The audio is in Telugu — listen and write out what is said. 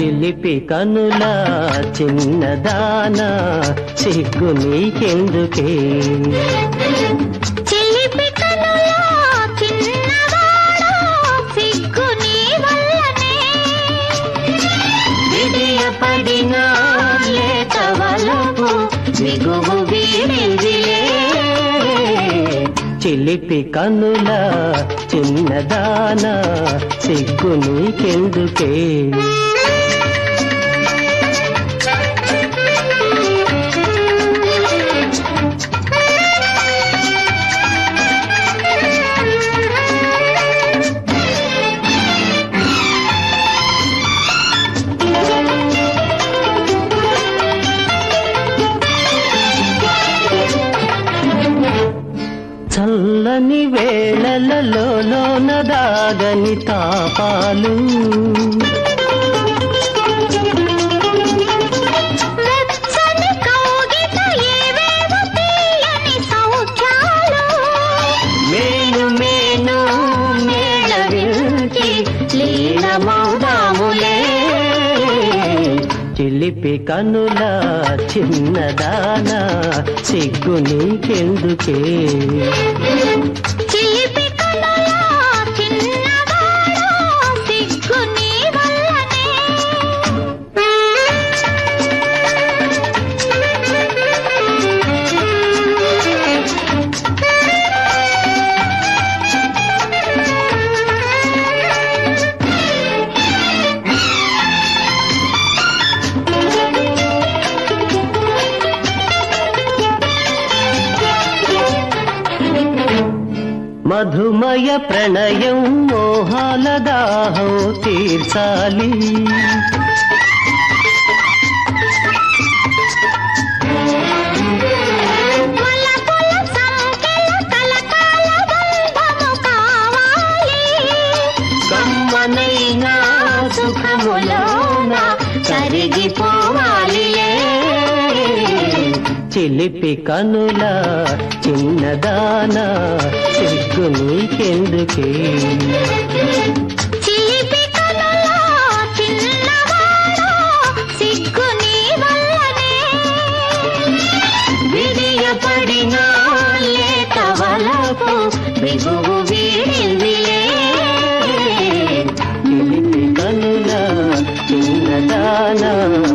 చిలిపి కనుల చిన్నదాన సిగ్గు నీకెందుకే చిలిపి కనులా చిన్నవాడా సిగ్గు నీ వల్లనే విడియపడిన లేత వలపు దిగువు వీడిందిలే చిలిపి కనుల చిన్నదాన సిగ్గు నీకెందుకే చల్లని వేళలలోన దాగని తాపాలు వెచ్చని కౌగిట ఏవేవో తీయని సౌఖ్యాలు మేను మేను మేళవించి లీనమౌదాములే చిలిపి కనుల చిన్నదాన సిగ్గు నీకెందుకే చిలిపి కనులా చిన్నవాడా సిగ్గు నీ వల్లనే మధుమయ ప్రణయం మోహాల దాహం తీర్చాలి వలపుల సంకెల కలకాల బంధము కావాలి కమ్మనైనా సుఖములోన కరిగిపోవాలిలే చిలిపి కనుల చిన్నదాన సిగ్గు నీకెందుకే చిలిపి కనులా చిన్నవాడా సిగ్గు నీ వల్లనే విడియపడిన లేత వలపు బిగువు వీడిందిలే చిలిపి కనుల చిన్నదాన